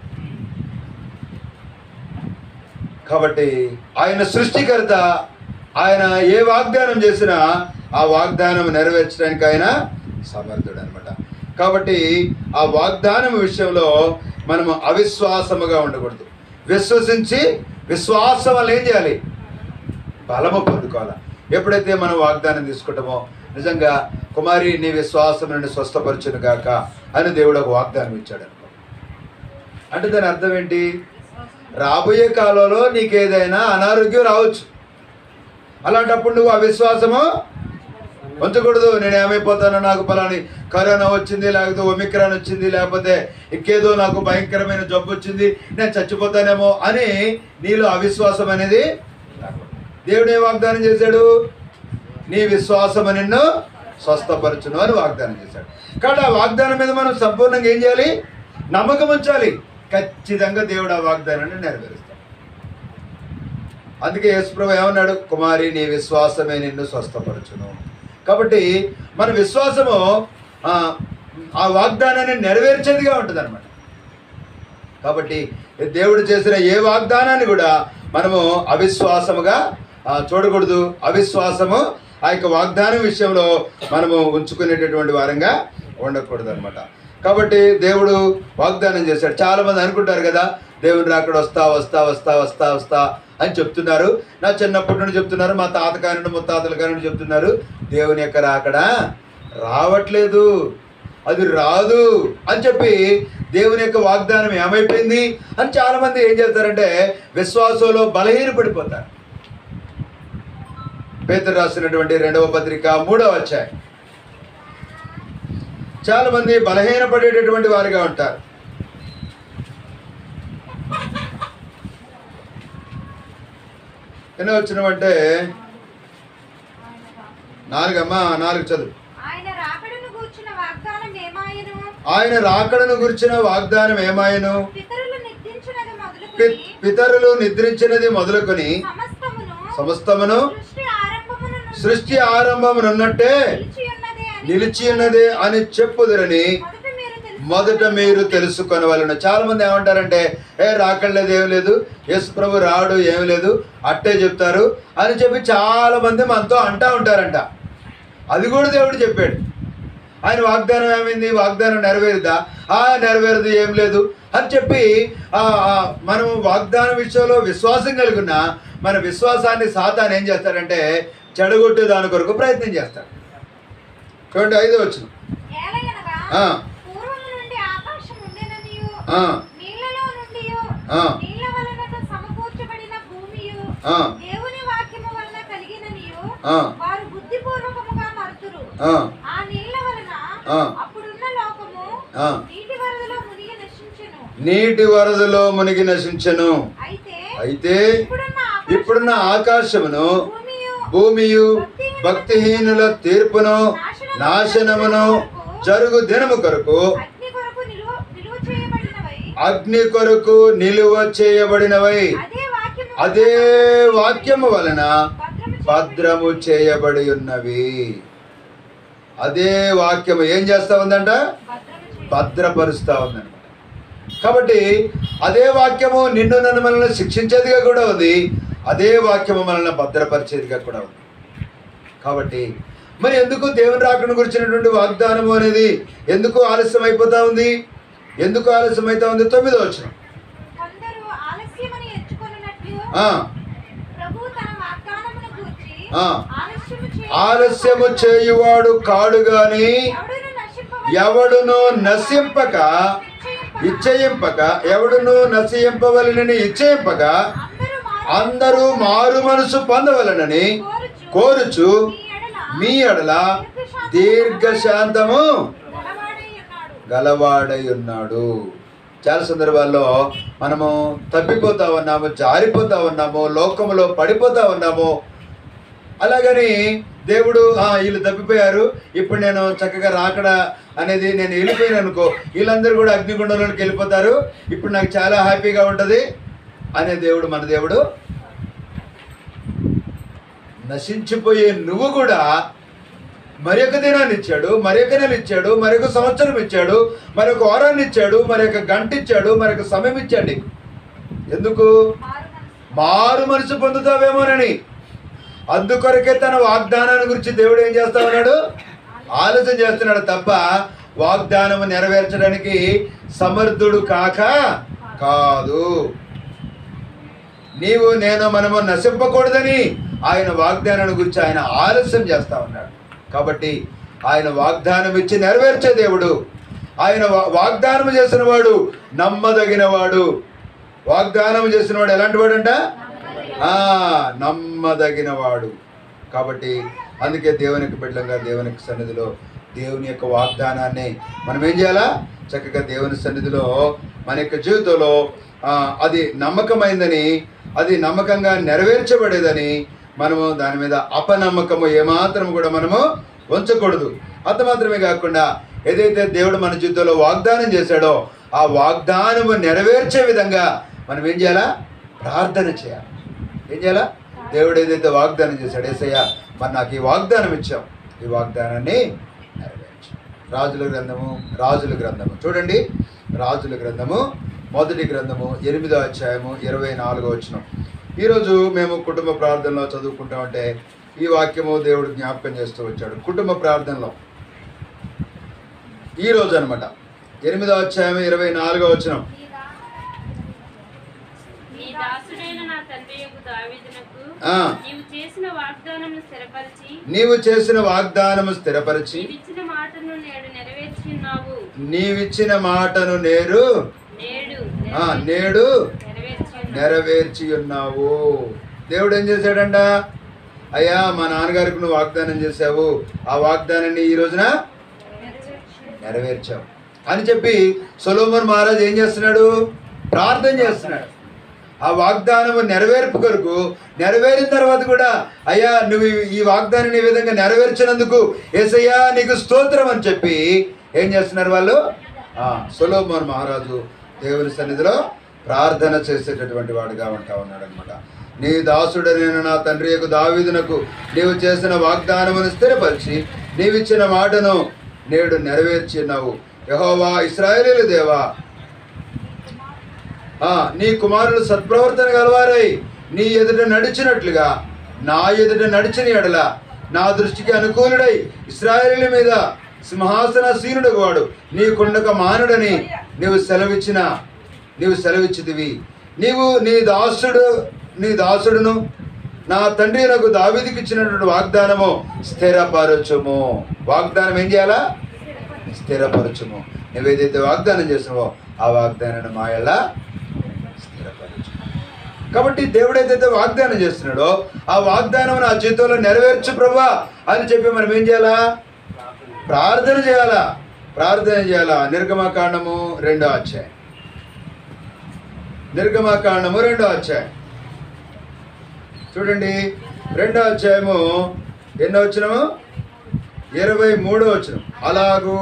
కాబట్టి ఆయన సృష్టికర్త ఆయన ఏ వాగ్దానం చేసినా ఆ వాగ్దానం నెరవేర్చడానికి ఆయన సమర్థుడు అనమాట కాబట్టి ఆ వాగ్దానం విషయంలో మనము అవిశ్వాసముగా ఉండకూడదు విశ్వసించి విశ్వాసం వల్ల ఏం చేయాలి బలము పొందుకోవాలి ఎప్పుడైతే మనం వాగ్దానం తీసుకుంటామో నిజంగా కుమారి నీ విశ్వాసం నుండి స్వస్థపరచును గాక అని దేవుడు ఒక వాగ్దానం ఇచ్చాడు అనుకో అంటే దాని అర్థం ఏంటి రాబోయే కాలంలో నీకు ఏదైనా అనారోగ్యం రావచ్చు అలాంటప్పుడు నువ్వు అవిశ్వాసము ఉంచకూడదు నేను ఏమైపోతానో నాకు పలాని కరోనా వచ్చింది లేకపోతే ఒమిక్రాన్ వచ్చింది లేకపోతే ఇంకేదో నాకు భయంకరమైన జబ్బు వచ్చింది నేను చచ్చిపోతానేమో అని నీలో అవిశ్వాసం అనేది రాకూడదు. దేవుడు ఏ వాగ్దానం చేశాడు నీ విశ్వాసం నిన్ను స్వస్థపరచును అని వాగ్దానం చేశాడు కాబట్టి ఆ వాగ్దానం మీద మనం సంపూర్ణంగా ఏం చేయాలి నమ్మకం ఉంచాలి ఖచ్చితంగా దేవుడు ఆ వాగ్దానాన్ని నెరవేరుస్తాడు అందుకే యేసుప్రభు ఏమన్నాడు కుమారి నీ విశ్వాసమే నిన్ను స్వస్థపరచును కాబట్టి మన విశ్వాసము ఆ, ఆ వాగ్దానాన్ని నెరవేర్చేదిగా ఉంటుంది అనమాట కాబట్టి దేవుడు చేసిన ఏ వాగ్దానాన్ని కూడా మనము అవిశ్వాసముగా ఆ, చూడకూడదు అవిశ్వాసము ఆ యొక్క వాగ్దానం విషయంలో మనము ఉంచుకునేటటువంటి వారంగా ఉండకూడదు అనమాట కాబట్టి దేవుడు వాగ్దానం చేశాడు చాలా మంది అనుకుంటారు కదా దేవుని రాకడ వస్తా వస్తా వస్తా వస్తా వస్తా అని చెప్తున్నారు నా చిన్నప్పటి నుండి చెప్తున్నారు మా తాత కానుండి ముత్తాతల కానుండి చెప్తున్నారు దేవుని యొక్క రాకడ రావట్లేదు అది రాదు అని చెప్పి దేవుని యొక్క వాగ్దానం ఏమైపోయింది అని చాలా మంది ఏం చేస్తారంటే విశ్వాసంలో బలహీనపడిపోతారు పేతురు రాసినటువంటి రెండవ పత్రిక మూడవ అధ్యాయం చాలా మంది బలహీనపడేటటువంటి వారిగా ఉంటారు ఎన్నో వచ్చినవంటే నాలుగమ్మా నాలుగు చదువు ఆయన రాకడను కూర్చున్న వాగ్దానం ఏమాయను ఆయన రాకడను గురించిన వాగ్దానం ఏమాయను పితరులు నిర్దించినది పి- మొదలుకొని పితరులు నిద్రించినది మొదలుకొని సమస్తమును సమస్తమును సృష్టి ఆరంభమున నుండి సృష్టి ఆరంభమునున్నట్టే నిలిచి ఉన్నదే అని నిలిచి ఉన్నదే అని చెప్పుదురని మొదట మీరు తెలుసు మొదట మీరు తెలుసుకొనవలను చాలా మంది ఏమంటారంటే ఏ రాకలేదు ఏం లేదు యేసు ప్రభు రాడు ఏం లేదు అట్టే చెప్తారు అని చెప్పి చాలా మంది మనతో అంటా ఉంటారంట అది కూడా దేవుడు చెప్పాడు ఆయన వాగ్దానం ఏమైంది వాగ్దానం నెరవేరుదా ఆ నెరవేరదు ఏం లేదు అని చెప్పి ఆ, ఆ, మనం వాగ్దానం విషయంలో విశ్వాసం కలిగి ఉన్న మన విశ్వాసాన్ని సాతాన్ ఏం చేస్తాడంటే చెడగొట్టే దాని కొరకు ప్రయత్నం చేస్తాడు చూడండి ఐదో వచ్చిన ఏలయనగా ఆ. పూర్వము నుండి ఆకాశం ఉండెననియు ఆ. నీళ్లలో నుండి ఆ. నీళ్ల వలన సమకూర్చబడిన భూమియు ఆ. దేవుని వాక్యము వలన కలిగిననియు ఆ. వారు బుద్ధిపూర్వకముగా మరుతురు ఆ, ఆ నీళ్ల వలన ఆ. అప్పుడున్న లోకము ఆ. నీటి వరదలో మునిగి నశించెను నీటి వరదలో మునిగి నశించను అయితే అయితే ఇప్పుడున్న ఇప్పుడున్న ఆకాశమును భూమియు భూమియు భక్తిహీనుల తీర్పును నాశనమును జరుగు దినము కొరకు అగ్ని కొరకు నిలువ నిలువ చేయబడినవై అగ్ని కొరకు నిలువ చేయబడినవై అదే వాక్యము అదే వాక్యము వలన భద్రము భద్రము చేయబడి ఉన్నవి అదే వాక్యము ఏం చేస్తా ఉందంట భద్రము చేయ- భద్రపరుస్తా ఉందన్నమాట కాబట్టి అదే వాక్యము నిన్ను నన్ను మనల్ని శిక్షించేదిగా కూడా ఉంది అదే వాక్యము మనల్ని భద్రపరిచేదిగా కూడా ఉంది కాబట్టి మరి ఎందుకు దేవుని రాకను గురించినటువంటి వాగ్దానము అనేది ఎందుకు ఆలస్యం అయిపోతా ఉంది ఎందుకు ఆలస్యం అవుతా ఉంది తొమ్మిదో వచ్చిన కొందరు ఆలస్యమని ఎంచుకొనున్నట్లు ఆ, ప్రభు తన వాగ్దానమును గూర్చి ఆ. ఆలస్యము చేయ- ఆలస్యము చేయువాడు కాడు గాని ఎవడును నశింపవలె- ఎవడును నశింపక నిశ్చయింపక ఇచ్చయింపక ఎవడును నశింపవలనని ఇచ్చయింపక అందరూ మారు- అందరూ మారు మనసు పొందవలనని కోరుచు కోరుచు మీ ఎడల మీ ఎడల దీర్ఘశాంతము గలవాడై ఉన్నాడు. గలవాడై ఉన్నాడు చాలా సందర్భాల్లో మనము తప్పిపోతా ఉన్నాము జారిపోతా ఉన్నాము లోకములో పడిపోతా ఉన్నాము అలాగని దేవుడు "ఆ, వీళ్ళు తప్పిపోయారు ఇప్పుడు నేను చక్కగా రాకడ అనేది నేను వెళ్ళిపోయాను అనుకో వీళ్ళందరూ కూడా అగ్నిగుండంలోకి వెళ్ళిపోతారు ఇప్పుడు నాకు చాలా హ్యాపీగా ఉంటుంది అనే దేవుడు మన దేవుడు నశించిపోయే నువ్వు కూడా మరొక దినాన్ని ఇచ్చాడు మరొక నెల ఇచ్చాడు మరొక సంవత్సరం ఇచ్చాడు మరొక వారాన్ని ఇచ్చాడు మరొక గంట ఇచ్చాడు మరొక సమయం ఇచ్చాడు నీకు. ఎందుకు మారు మనసు. మారు మనసు పొందుతావేమోనని అందుకొరకే తన వాగ్దానాన్ని గురించి దేవుడు ఏం చేస్తా ఉన్నాడు ఆలోచన చేస్తున్నాడు తప్ప వాగ్దానం నెరవేర్చడానికి సమర్థుడు కాక కాదు నీవు నేను మనము నశింపకూడదని ఆయన వాగ్దానాన్ని గురించి ఆయన ఆలస్యం చేస్తా ఉన్నాడు కాబట్టి ఆయన వాగ్దానం ఇచ్చి నెరవేర్చే దేవుడు ఆయన వా- వాగ్దానం చేసిన వాడు నమ్మదగిన వాడు వాగ్దానం చేసిన వాడు ఎలాంటి వాడంట ఆ, నమ్మదగిన వాడు కాబట్టి అందుకే దేవునికి బిడ్డంగా దేవునికి సన్నిధిలో దేవుని యొక్క వాగ్దానాన్ని మనం ఏం చేయాలా చక్కగా దేవుని సన్నిధిలో మన యొక్క జీవితంలో ఆ, అది నమ్మకమైందని అది నమ్మకంగా నెరవేర్చబడేదని మనము దాని మీద అపనమ్మకము ఏమాత్రం కూడా మనము ఉంచకూడదు అంత మాత్రమే కాకుండా ఏదైతే దేవుడు మన జీవితంలో వాగ్దానం చేశాడో ఆ వాగ్దానము నెరవేర్చే విధంగా మనం ఏం చేయాలా ప్రార్థన చేయాలి ఏం చేయాలా దేవుడు ఏదైతే వాగ్దానం చేశాడు ఏసయ్య మరి నాకు ఈ వాగ్దానం ఇచ్చాం ఈ వాగ్దానాన్ని నెరవేర్చు రాజుల గ్రంథము రాజుల గ్రంథము చూడండి రాజుల గ్రంథము మొదటి గ్రంథము ఎనిమిదో అధ్యాయము ఇరవై నాలుగో వచ్చిన ఈరోజు మేము కుటుంబ ప్రార్థనలో చదువుకుంటామంటే ఈ వాక్యము దేవుడు జ్ఞాపకం చేస్తూ వచ్చాడు కుటుంబ ప్రార్థనలో ఈ రోజు అనమాట ఎనిమిదో అధ్యాయం ఇరవై నాలుగో వచ్చిన నీ దాసుడైన నా తండ్రి యొక్క దావీదునకు ఆ. నీవు చేసిన వాగ్దానమును స్థిరపరిచి నీవు చేసిన వాగ్దానము స్థిరపరిచి నీవిచ్చిన మాటను నేడు నెరవేర్చి ఉన్నావు నీవిచ్చిన మాటను నేరు నేడు ఆ, నేడు నెరవేర్చి ఉన్నావు. నెరవేర్చి ఉన్నావు దేవుడు ఏం చేశాడంట అయ్యా మా నాన్నగారికి నువ్వు వాగ్దానం చేశావు ఆ వాగ్దానాన్ని ఈ రోజున నెరవేర్చావు అని చెప్పి సొలోమన్ మహారాజ్ ఏం చేస్తున్నాడు ప్రార్థన చేస్తున్నాడు ఆ వాగ్దానము నెరవేర్పు కొరకు నెరవేరిన తర్వాత కూడా అయ్యా నువ్వు ఈ- ఈ వాగ్దానాన్ని ఈ విధంగా నెరవేర్చినందుకు ఏసయ్యా నీకు స్తోత్రం అని చెప్పి ఏం చేస్తున్నారు వాళ్ళు ఆ, సొలోమోన్ మహారాజు దేవుని సన్నిధిలో ప్రార్థన చేసేటటువంటి వాడుగా ఉంటా ఉన్నాడు అనమాట నీ దాసుడనైన నా తండ్రి యొక్క దావీదునకు నీవు చేసిన వాగ్దానమును స్థిరపరిచి నీవిచ్చిన మాటను నేడు నెరవేర్చినావు యహోవా ఇస్రాయేలీల దేవా ఆ, నీ కుమారులు సత్ప్రవర్తన గలవారై నీ ఎదుట నడిచినట్లుగా నా ఎదుట నడిచిన ఎడల నా దృష్టికి అనుకూలుడై ఇస్రాయేలీల మీద సింహాసన సీనుడు వాడు నీ కుండక మానుడని నీవు సెలవిచ్చిన నీవు సెలవిచ్చితివి నీవు నీ దాసుడు నీ దాసుడును నా తండ్రి నాకు దావీదికి ఇచ్చినటువంటి వాగ్దానము స్థిరపరచుము వాగ్దానం ఏం చేయాలా స్థిరపరచుము నువ్వేదైతే వాగ్దానం చేసినావో ఆ వాగ్దానాన్ని మాయలా స్థిరపరచు కాబట్టి దేవుడు ఏదైతే వాగ్దానం చేస్తున్నాడో ఆ వాగ్దానం నా జీవితంలో నెరవేర్చు ప్రభా అని చెప్పి మనం ఏం చేయాలా ప్రార్థన చేయాలా ప్రార్థన చేయాలా నిర్గమకాండము రెండో అధ్యాయం నిర్గమకాండము రెండో అధ్యాయం చూడండి రెండో అధ్యాయము ఎన్నో వచ్చినము ఇరవై మూడో వచ్చిన అలాగూ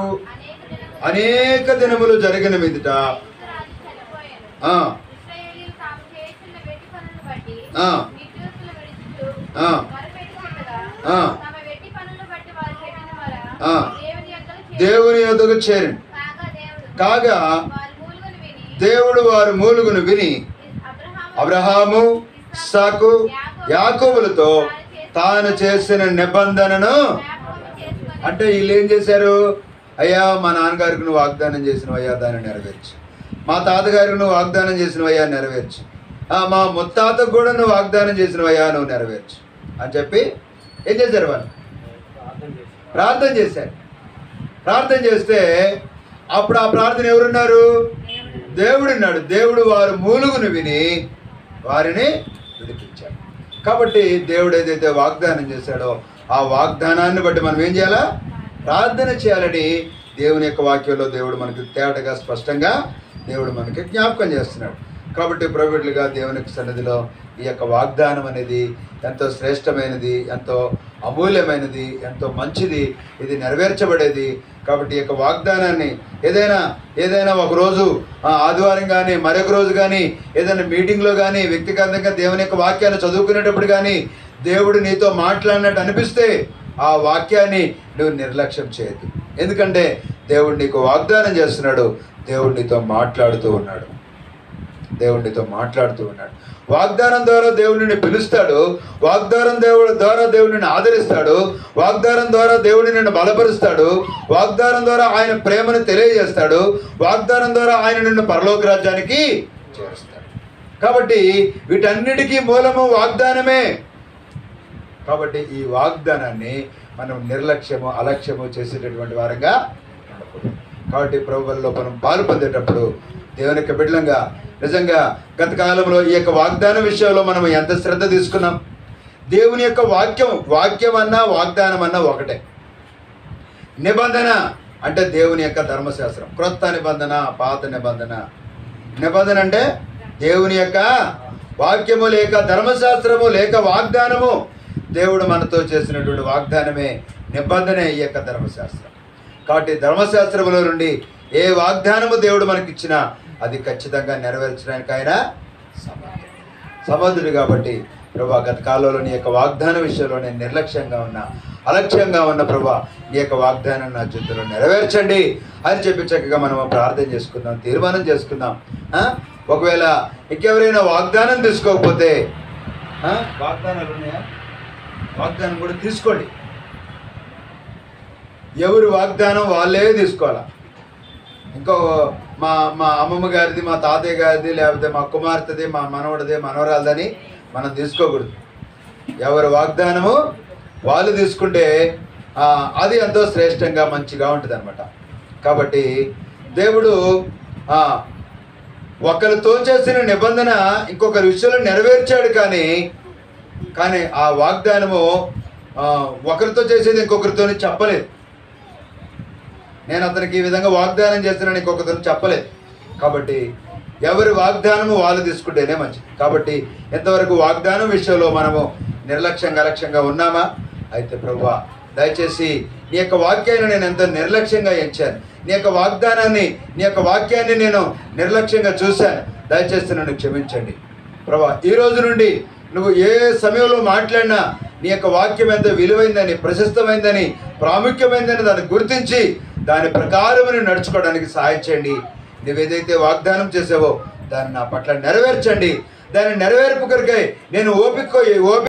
అనేక దినములు జరిగిన మీదట రాజు చనిపోయాను ఆ, ఇశ్రాయేలీయులు తాము చేస్తున్న వెట్టి పనులను బట్టి ఆ. నిర్దోషులు విడుచుచు ఆ. మొరపెట్టుచుండగా, ఆ. తమ వెట్టి పనులను బట్టి వారు చెప్పిన వర ఆ. దేవుని యొద్దకు చేరి- దేవుని యొద్దకు చేరి కాగా దేవుడు కాగా వారి మూలుగును విని దేవుడు వారి మూలుగును విని అబ్రహాము అబ్రహాము సాకు యాకోబులతో తాను చేసిన నిబంధనను జ్ఞాపకము చేసుకొని అంటే వీళ్ళు ఏం చేశారు అయ్యా మా నాన్నగారికి నువ్వు వాగ్దానం చేసినవయ్యా దాన్ని నెరవేర్చు మా తాతగారికి నువ్వు వాగ్దానం చేసినవయ్యా నెరవేర్చు ఆ, మా ముత్తాతకు కూడా నువ్వు వాగ్దానం చేసినవయ్యా నువ్వు నెరవేర్చు అని చెప్పి ఏం చేశారు వాళ్ళు ప్రార్థన చేశారు ప్రార్థన చేస్తే అప్పుడు ఆ ప్రార్థన ఎవరున్నారు దేవుడున్నాడు దేవుడు వారు మూలుగును విని వారిని విడిపించాడు కాబట్టి దేవుడు ఏదైతే వాగ్దానం చేశాడో ఆ వాగ్దానాన్ని బట్టి మనం ఏం చేయాలా ప్రార్థన చేయాలని దేవుని యొక్క వాక్యంలో దేవుడు మనకి తేటగా స్పష్టంగా దేవుడు మనకి జ్ఞాపకం చేస్తున్నాడు కాబట్టి ప్రభుడులుగా దేవుని యొక్క సన్నిధిలో ఈ యొక్క వాగ్దానం అనేది ఎంతో శ్రేష్టమైనది ఎంతో అమూల్యమైనది ఎంతో మంచిది ఇది నెరవేర్చబడేది కాబట్టి ఈ యొక్క వాగ్దానాన్ని ఏదైనా ఏదైనా ఒక రోజు ఆ, ఆదివారం కానీ మరొక రోజు కానీ ఏదైనా మీటింగ్లో కానీ వ్యక్తిగతంగా దేవుని యొక్క వాక్యాన్ని చదువుకునేటప్పుడు కానీ దేవుడు నీతో మాట్లాడినట్టు అనిపిస్తే ఆ వాక్యాన్ని నువ్వు నిర్లక్ష్యం చేయద్దు ఎందుకంటే దేవుడు నీకు వాగ్దానం చేస్తున్నాడు దేవుడు నీతో మాట్లాడుతూ ఉన్నాడు దేవుడు నీతో మాట్లాడుతూ ఉన్నాడు వాగ్దానం ద్వారా దేవుడిని పిలుస్తాడు వాగ్దానం దేవుడు ద్వారా దేవుడిని ఆదరిస్తాడు వాగ్దానం ద్వారా దేవుడి నిన్ను బలపరుస్తాడు వాగ్దానం ద్వారా ఆయన ప్రేమను తెలియజేస్తాడు వాగ్దానం ద్వారా ఆయన నిన్ను పరలోక రాజ్యానికి చేరుస్తాడు కాబట్టి వీటన్నిటికీ మూలము వాగ్దానమే కాబట్టి ఈ వాగ్దానాన్ని మనం నిర్లక్ష్యము అలక్ష్యము చేసేటటువంటి వారంగా ఉండకూడదు కాబట్టి ప్రభువుల్లో మనం పాలు పొందేటప్పుడు దేవుని యొక్క బిడ్డలంగా నిజంగా గత కాలంలో ఈ యొక్క వాగ్దానం విషయంలో మనం ఎంత శ్రద్ధ తీసుకున్నాం దేవుని యొక్క వాక్యం వాక్యం అన్నా వాగ్దానం అన్నా ఒకటే నిబంధన అంటే దేవుని యొక్క ధర్మశాస్త్రం క్రొత్త నిబంధన పాత నిబంధన నిబంధన అంటే దేవుని యొక్క వాక్యము లేక ధర్మశాస్త్రము లేక వాగ్దానము దేవుడు మనతో చేసినటువంటి వాగ్దానమే నిబంధనే ఈ యొక్క ధర్మశాస్త్రం కాబట్టి ధర్మశాస్త్రములో నుండి ఏ వాగ్దానము దేవుడు మనకిచ్చినా అది ఖచ్చితంగా నెరవేర్చడానికి ఆయన సమర్థుడు సమర్థుడు కాబట్టి ప్రభా గత కాలంలో నీ యొక్క వాగ్దాన విషయంలో నేను నిర్లక్ష్యంగా ఉన్నా అలక్ష్యంగా ఉన్న ప్రభా నీ యొక్క వాగ్దానం నా జీవితంలో నెరవేర్చండి అని చెప్పి చక్కగా మనం ప్రార్థన చేసుకుందాం తీర్మానం చేసుకుందాం ఆ? ఒకవేళ ఇంకెవరైనా వాగ్దానం తీసుకోకపోతే ఆ? వాగ్దానాలు ఉన్నాయా వాగ్దానం కూడా తీసుకోండి ఎవరి వాగ్దానం వాళ్ళే తీసుకోవాలా ఇంకో మా మా అమ్మమ్మ గారిది మా తాతయ్య గారిది లేకపోతే మా కుమార్తెది మా మనవడిది మనవరాలదని మనం తీసుకోకూడదు ఎవరి వాగ్దానము వాళ్ళు తీసుకుంటే ఆ, అది ఎంతో శ్రేష్టంగా మంచిగా ఉంటుంది అనమాట కాబట్టి దేవుడు ఆ, ఒకరితో చేసిన నిబంధన ఇంకొకరి విషయంలో నెరవేర్చాడు కానీ కానీ ఆ వాగ్దానము ఆ, ఒకరితో చేసేది ఇంకొకరితో చెప్పలేదు నేను అతనికి ఈ విధంగా వాగ్దానం చేస్తున్నాను ఇంకొకరితో చెప్పలేదు కాబట్టి ఎవరి వాగ్దానము వాళ్ళు తీసుకుంటేనే మంచిది కాబట్టి ఎంతవరకు వాగ్దానం విషయంలో మనము నిర్లక్ష్యంగా అలక్ష్యంగా ఉన్నామా అయితే ప్రభువా దయచేసి నీ యొక్క వాక్యాన్ని నేను ఎంతో నిర్లక్ష్యంగా ఎంచాను నీ యొక్క వాగ్దానాన్ని నీ యొక్క వాక్యాన్ని నేను నిర్లక్ష్యంగా చూశాను దయచేసి నన్ను క్షమించండి ప్రభా ఈ రోజు నుండి నువ్వు ఏ సమయంలో మాట్లాడినా నీ యొక్క వాక్యం ఎంత విలువైందని ప్రశస్తమైందని ప్రాముఖ్యమైందని దాన్ని గుర్తించి దాని ప్రకారం నువ్వు నడుచుకోవడానికి సహాయం చేయండి నువ్వేదైతే వాగ్దానం చేసావో దాన్ని నా పట్ల నెరవేర్చండి దాని నెరవేర్పు కొరకై నేను ఓపిక ఓపిక